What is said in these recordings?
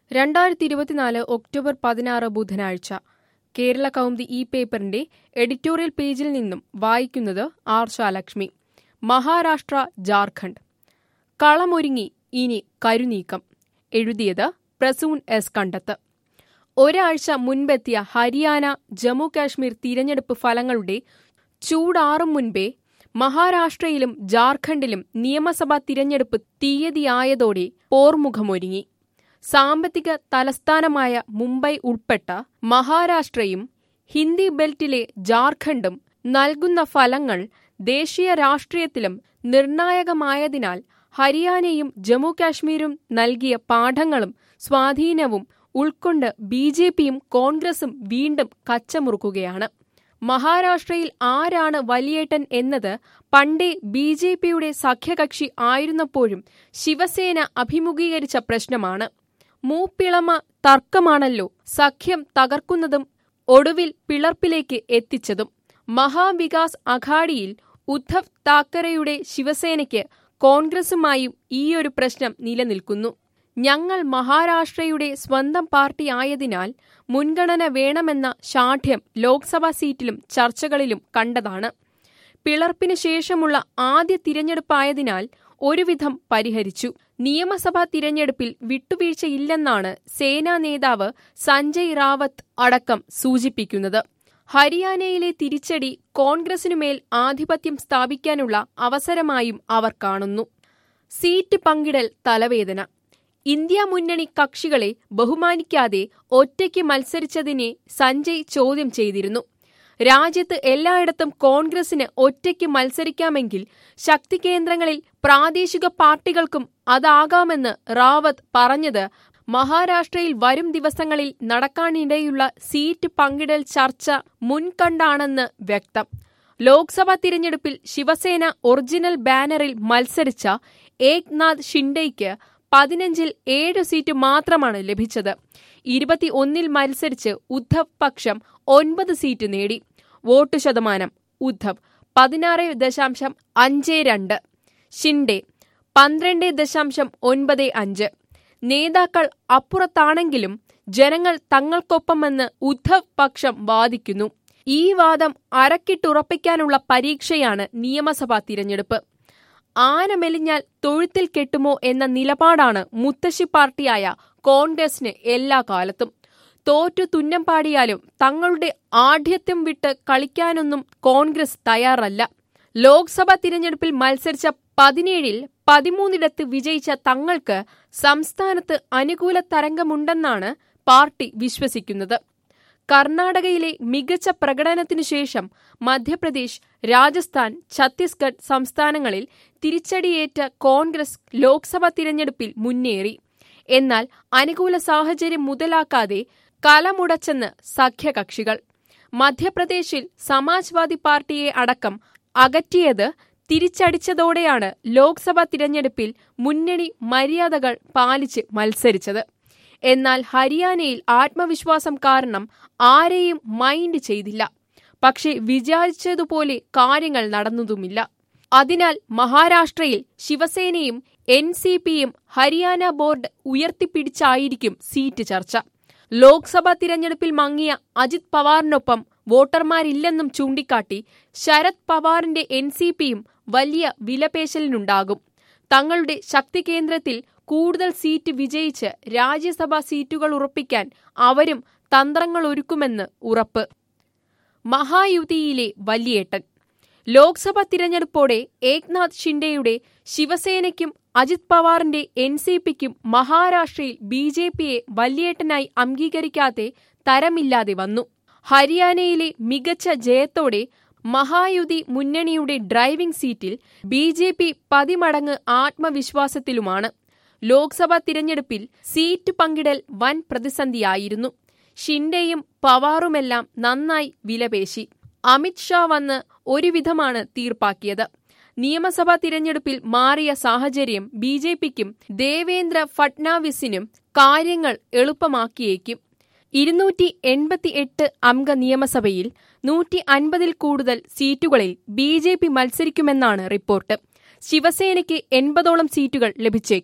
രണ്ടായിരത്തി ഇരുപത്തിനാല് ഒക്ടോബർ പതിനാറ് ബുധനാഴ്ച കേരള കൗമുദി ഈ പേപ്പറിന്റെ എഡിറ്റോറിയൽ പേജിൽ നിന്നും വായിക്കുന്നത് ആർഷാലക്ഷ്മി മഹാരാഷ്ട്ര ജാർഖണ്ഡ് കളമൊരുങ്ങി ഇനി കരുനീക്കം എഴുതിയത് പ്രസൂൺ എസ് കണ്ടത്ത് ഒരാഴ്ച മുൻപെത്തിയ ഹരിയാന ജമ്മു കാശ്മീർ തിരഞ്ഞെടുപ്പ് ഫലങ്ങളുടെ ചൂടാറും മുൻപേ മഹാരാഷ്ട്രയിലും ജാർഖണ്ഡിലും നിയമസഭാ തിരഞ്ഞെടുപ്പ് തീയതിയായതോടെ പോർമുഖമൊരുങ്ങി സാമ്പത്തിക തലസ്ഥാനമായ മുംബൈ ഉൾപ്പെട്ട മഹാരാഷ്ട്രയും ഹിന്ദി ബെൽറ്റിലെ ജാർഖണ്ഡും നൽകുന്ന ഫലങ്ങൾ ദേശീയ രാഷ്ട്രീയത്തിലും നിർണായകമായതിനാൽ ഹരിയാനയും ജമ്മു കാശ്മീരും നൽകിയ പാഠങ്ങളും സ്വാധീനവും ഉൾക്കൊണ്ട് ബി ജെ പിയും കോൺഗ്രസും വീണ്ടും കച്ചമുറുക്കുകയാണ് മഹാരാഷ്ട്രയിൽ ആരാണ് വലിയേട്ടൻ എന്നത് പണ്ടേ ബി ജെ പിയുടെ സഖ്യകക്ഷി ആയിരുന്നപ്പോഴും ശിവസേന അഭിമുഖീകരിച്ച പ്രശ്നമാണ് മൂപ്പിളമ തർക്കമാണല്ലോ സഖ്യം തകർക്കുന്നതും ഒടുവിൽ പിളർപ്പിലേക്ക് എത്തിച്ചതും മഹാവികാസ് അഘാഡിയിൽ ഉദ്ധവ് താക്കറെയുടെ ശിവസേനയ്ക്ക് കോൺഗ്രസുമായും ഈയൊരു പ്രശ്നം നിലനിൽക്കുന്നു ഞങ്ങൾ മഹാരാഷ്ട്രയുടെ സ്വന്തം പാർട്ടി ആയതിനാൽ മുൻഗണന വേണമെന്ന ശാഠ്യം ലോക്സഭാ സീറ്റിലും ചർച്ചകളിലും കണ്ടതാണ് പിളർപ്പിന് ശേഷമുള്ള ആദ്യ തിരഞ്ഞെടുപ്പായതിനാൽ ഒരുവിധം പരിഹരിച്ചു നിയമസഭാ തിരഞ്ഞെടുപ്പിൽ വിട്ടുവീഴ്ചയില്ലെന്നാണ് സേനാ നേതാവ് സഞ്ജയ് റാവത്ത് അടക്കം സൂചിപ്പിക്കുന്നത് ഹരിയാനയിലെ തിരിച്ചടി കോൺഗ്രസിനുമേൽ ആധിപത്യം സ്ഥാപിക്കാനുള്ള അവസരമായും അവർ കാണുന്നു സീറ്റ് പങ്കിടൽ തലവേദന ഇന്ത്യ മുന്നണി കക്ഷികളെ ബഹുമാനിക്കാതെ ഒറ്റയ്ക്ക് മത്സരിച്ചതിനെ സഞ്ജയ് ചോദ്യം ചെയ്തിരുന്നു രാജ്യത്ത് എല്ലായിടത്തും കോൺഗ്രസിന് ഒറ്റയ്ക്ക് മത്സരിക്കാമെങ്കിൽ ശക്തി കേന്ദ്രങ്ങളിൽ പ്രാദേശിക പാർട്ടികൾക്കും അതാകാമെന്ന് റാവത്ത് പറഞ്ഞത് മഹാരാഷ്ട്രയിൽ വരും ദിവസങ്ങളിൽ നടക്കാനിടയുള്ള സീറ്റ് പങ്കിടൽ ചർച്ച മുൻകണ്ടാണെന്ന് വ്യക്തം ലോക്സഭാ തിരഞ്ഞെടുപ്പിൽ ശിവസേന ഒറിജിനൽ ബാനറിൽ മത്സരിച്ച ഏക്നാഥ് ഷിൻഡെയ്ക്ക് പതിനഞ്ചിൽ ഏഴ് സീറ്റ് മാത്രമാണ് ലഭിച്ചത് ഇരുപത്തി ഒന്നിൽ മത്സരിച്ച് ഉദ്ധവ് പക്ഷം ഒൻപത് സീറ്റ് നേടി വോട്ട് ശതമാനം ഉദ്ധവ് പതിനാറ് ദശാംശം അഞ്ച് രണ്ട് ഷിൻഡെ പന്ത്രണ്ട് ദശാംശം ഒൻപത് അഞ്ച് നേതാക്കൾ അപ്പുറത്താണെങ്കിലും ജനങ്ങൾ തങ്ങൾക്കൊപ്പമെന്ന് ഉദ്ധവ് പക്ഷം വാദിക്കുന്നു ഈ വാദം അരക്കിട്ടുറപ്പിക്കാനുള്ള പരീക്ഷയാണ് നിയമസഭാ തിരഞ്ഞെടുപ്പ് ആന മെലിഞ്ഞാൽ തൊഴുത്തിൽ കെട്ടുമോ എന്ന നിലപാടാണ് മുത്തശ്ശി പാർട്ടിയായ കോൺഗ്രസിന് എല്ലാ കാലത്തും തോറ്റു തുന്നം പാടിയാലും തങ്ങളുടെ ആഢ്യത്വം വിട്ട് കളിക്കാനൊന്നും കോൺഗ്രസ് തയ്യാറല്ല ലോക്സഭാ തിരഞ്ഞെടുപ്പിൽ മത്സരിച്ച പതിനേഴിൽ പതിമൂന്നിടത്ത് വിജയിച്ച തങ്ങൾക്ക് സംസ്ഥാനത്ത് അനുകൂല തരംഗമുണ്ടെന്നാണ് പാർട്ടി വിശ്വസിക്കുന്നത് കർണാടകയിലെ മികച്ച പ്രകടനത്തിനു ശേഷം മധ്യപ്രദേശ് രാജസ്ഥാൻ ഛത്തീസ്ഗഡ് സംസ്ഥാനങ്ങളിൽ തിരിച്ചടിയേറ്റ കോൺഗ്രസ് ലോക്സഭാ തിരഞ്ഞെടുപ്പിൽ മുന്നേറി എന്നാൽ അനുകൂല സാഹചര്യം മുതലാക്കാതെ കലമുടച്ചെന്ന് സഖ്യകക്ഷികൾ മധ്യപ്രദേശിൽ സമാജ്വാദി പാർട്ടിയെ അടക്കം അകറ്റിയത് തിരിച്ചടിച്ചതോടെയാണ് ലോക്സഭാ തിരഞ്ഞെടുപ്പിൽ മുന്നണി മര്യാദകൾ പാലിച്ച് മത്സരിച്ചത് എന്നാൽ ഹരിയാനയിൽ ആത്മവിശ്വാസം കാരണം ആരെയും മൈൻഡ് ചെയ്തില്ല പക്ഷെ വിചാരിച്ചതുപോലെ കാര്യങ്ങൾ നടന്നതുമില്ല അതിനാൽ മഹാരാഷ്ട്രയിൽ ശിവസേനയും എൻ സി പിയും ഹരിയാന ബോർഡ് ഉയർത്തിപ്പിടിച്ചായിരിക്കും സീറ്റ് ചർച്ച ലോക്സഭാ തിരഞ്ഞെടുപ്പിൽ മങ്ങിയ അജിത് പവാറിനൊപ്പം വോട്ടർമാരില്ലെന്നും ചൂണ്ടിക്കാട്ടി ശരത് പവാറിന്റെ എൻ സി പിയും വലിയ വിലപേശലിനുണ്ടാകും തങ്ങളുടെ ശക്തി കേന്ദ്രത്തിൽ കൂടുതൽ സീറ്റ് വിജയിച്ച് രാജ്യസഭാ സീറ്റുകൾ ഉറപ്പിക്കാൻ അവരും തന്ത്രങ്ങളൊരുക്കുമെന്ന് ഉറപ്പ് മഹായുതിയിലെ വലിയേട്ടൻ ലോക്സഭാ തിരഞ്ഞെടുപ്പോടെ ഏക്നാഥ് ഷിൻഡെയുടെ ശിവസേനയ്ക്കും അജിത് പവാറിന്റെ എൻ സി പിക്കും മഹാരാഷ്ട്രയിൽ ബി ജെ പിയെ വലിയേട്ടനായി അംഗീകരിക്കാതെ തരമില്ലാതെ വന്നു ഹരിയാനയിലെ മികച്ച ജയത്തോടെ മഹായുതി മുന്നണിയുടെ ഡ്രൈവിംഗ് സീറ്റിൽ ബി ജെ പി പതിമടങ്ങ് ആത്മവിശ്വാസത്തിലുമാണ് ലോക്സഭാ തിരഞ്ഞെടുപ്പിൽ സീറ്റ് പങ്കിടൽ വൻ പ്രതിസന്ധിയായിരുന്നു ഷിൻഡെയും പവാറുമെല്ലാം നന്നായി വിലപേശി അമിത് ഷാ വന്ന് ഒരുവിധമാണ് തീർപ്പാക്കിയത് നിയമസഭാ തിരഞ്ഞെടുപ്പിൽ മാറിയ സാഹചര്യം ബി ജെ പിക്കും ദേവേന്ദ്ര ഫട്നാവിസിനും കാര്യങ്ങൾ എളുപ്പമാക്കിയേക്കും ഇരുന്നൂറ്റി എൺപത്തി എട്ട് അംഗ നിയമസഭയിൽ നൂറ്റി അൻപതിൽ കൂടുതൽ സീറ്റുകളിൽ ബി ജെ പി മത്സരിക്കുമെന്നാണ് റിപ്പോർട്ട് ശിവസേനയ്ക്ക് എൺപതോളം സീറ്റുകൾ ലഭിച്ചേക്കാം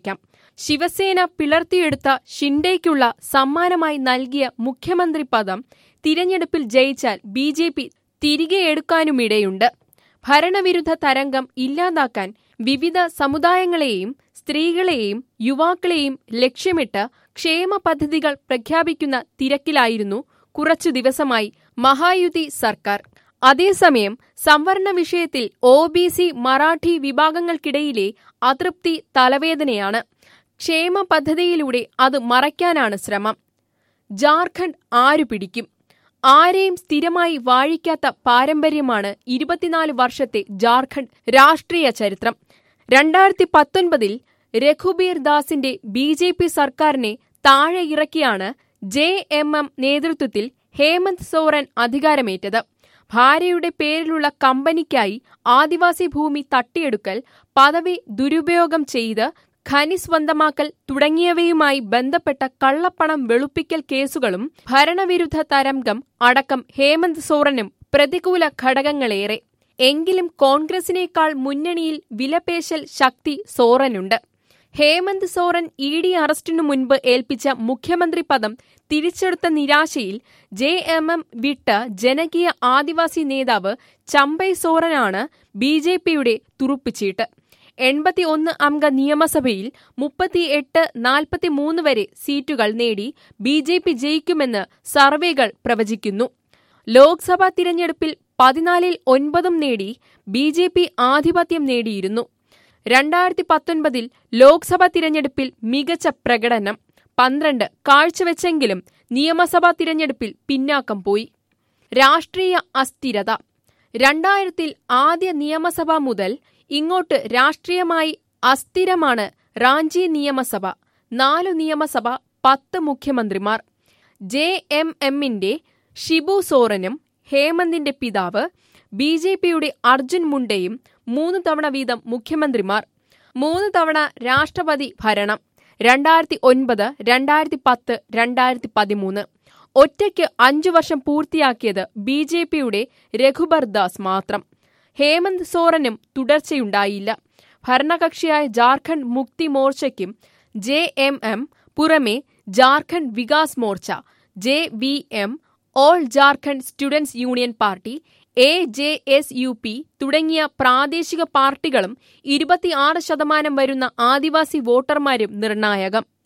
ശിവസേന പിളർത്തിയെടുത്ത ഷിൻഡെയ്ക്കുള്ള സമ്മാനമായി നൽകിയ മുഖ്യമന്ത്രി പദം തിരഞ്ഞെടുപ്പിൽ ജയിച്ചാൽ ബി ജെ പി തിരികെയെടുക്കാനുമിടയുണ്ട് ഭരണവിരുദ്ധ തരംഗം ഇല്ലാതാക്കാൻ വിവിധ സമുദായങ്ങളെയും സ്ത്രീകളെയും യുവാക്കളെയും ലക്ഷ്യമിട്ട് ക്ഷേമ പദ്ധതികൾ പ്രഖ്യാപിക്കുന്ന തിരക്കിലായിരുന്നു കുറച്ചു ദിവസമായി മഹായുതി സർക്കാർ അതേസമയം സംവരണ വിഷയത്തിൽ ഒ ബി സി മറാഠി വിഭാഗങ്ങൾക്കിടയിലെ അതൃപ്തി തലവേദനയാണ് ക്ഷേമ പദ്ധതിയിലൂടെ അത് മറയ്ക്കാനാണ് ശ്രമം ജാർഖണ്ഡ് ആരു പിടിക്കും ആരെയും സ്ഥിരമായി വാഴിക്കാത്ത പാരമ്പര്യമാണ് ഇരുപത്തിനാല് വർഷത്തെ ജാർഖണ്ഡ് രാഷ്ട്രീയ ചരിത്രം രണ്ടായിരത്തി പത്തൊൻപതിൽ രഘുബീർ ദാസിന്റെ ബി ജെ പി സർക്കാരിനെ താഴെ ഇറക്കിയാണ് ജെ എം എം നേതൃത്വത്തിൽ ഹേമന്ത് സോറൻ അധികാരമേറ്റത് ഭാര്യയുടെ പേരിലുള്ള കമ്പനിക്കായി ആദിവാസി ഭൂമി തട്ടിയെടുക്കൽ പദവി ദുരുപയോഗം ചെയ്ത് ഖനി സ്വന്തമാക്കൽ തുടങ്ങിയവയുമായി ബന്ധപ്പെട്ട കള്ളപ്പണം വെളുപ്പിക്കൽ കേസുകളും ഭരണവിരുദ്ധ തരംഗം അടക്കം ഹേമന്ത് സോറനും പ്രതികൂല ഘടകങ്ങളേറെ എങ്കിലും കോൺഗ്രസിനേക്കാൾ മുന്നണിയിൽ വിലപേശൽ ശക്തി സോറനുണ്ട് ഹേമന്ത് സോറൻ ഇ ഡി അറസ്റ്റിനു മുൻപ് ഏൽപ്പിച്ച മുഖ്യമന്ത്രി പദം തിരിച്ചെടുത്ത നിരാശയിൽ ജെ എം എം വിട്ട ജനകീയ ആദിവാസി നേതാവ് ചമ്പൈ സോറനാണ് ബി ജെ പിയുടെ തുറുപ്പിച്ചീട്ട് എൺപത്തി ഒന്ന് അംഗ നിയമസഭയിൽ മുപ്പത്തിയെട്ട് നാൽപ്പത്തിമൂന്ന് വരെ സീറ്റുകൾ നേടി ബി ജെ പി ജയിക്കുമെന്ന് സർവേകൾ പ്രവചിക്കുന്നു ലോക്സഭാ തിരഞ്ഞെടുപ്പിൽ പതിനാലിൽ ഒൻപതും നേടി ബി ജെ പി ആധിപത്യം നേടിയിരുന്നു രണ്ടായിരത്തി പത്തൊൻപതിൽ ലോക്സഭാ തിരഞ്ഞെടുപ്പിൽ മികച്ച പ്രകടനം പന്ത്രണ്ട് കാഴ്ചവെച്ചെങ്കിലും നിയമസഭാ തിരഞ്ഞെടുപ്പിൽ പിന്നാക്കം പോയി രാഷ്ട്രീയ അസ്ഥിരത രണ്ടായിരത്തിൽ ആദ്യ നിയമസഭ മുതൽ ഇങ്ങോട്ട് രാഷ്ട്രീയമായി അസ്ഥിരമാണ് റാഞ്ചി നിയമസഭ നാലു നിയമസഭ പത്ത് മുഖ്യമന്ത്രിമാർ ജെ എം എമ്മിന്റെ ഷിബു സോറനും ഹേമന്തിന്റെ പിതാവ് ബി ജെ പിയുടെ അർജുൻ മുണ്ടയും മൂന്ന് തവണ വീതം മുഖ്യമന്ത്രിമാർ മൂന്ന് തവണ രാഷ്ട്രപതി ഭരണം രണ്ടായിരത്തി ഒൻപത് രണ്ടായിരത്തി പത്ത് രണ്ടായിരത്തി പതിമൂന്ന് ഒറ്റയ്ക്ക് അഞ്ചു വർഷം പൂർത്തിയാക്കിയത് ബി ജെ പിയുടെ രഘുബർ ദാസ് മാത്രം ഹേമന്ത് സോറനും തുടർച്ചയുണ്ടായില്ല ഭരണകക്ഷിയായ ജാർഖണ്ഡ് മുക്തി മോർച്ചയ്ക്കും ജെ എം എം പുറമെ Jharkhand Vikas Morcha J V M all Jharkhand students union party A J S U P തുടങ്ങിയ പ്രാദേശിക പാർട്ടികളും ഇരുപത്തിയാറ് ശതമാനം വരുന്ന ആദിവാസി വോട്ടർമാരും നിർണായകം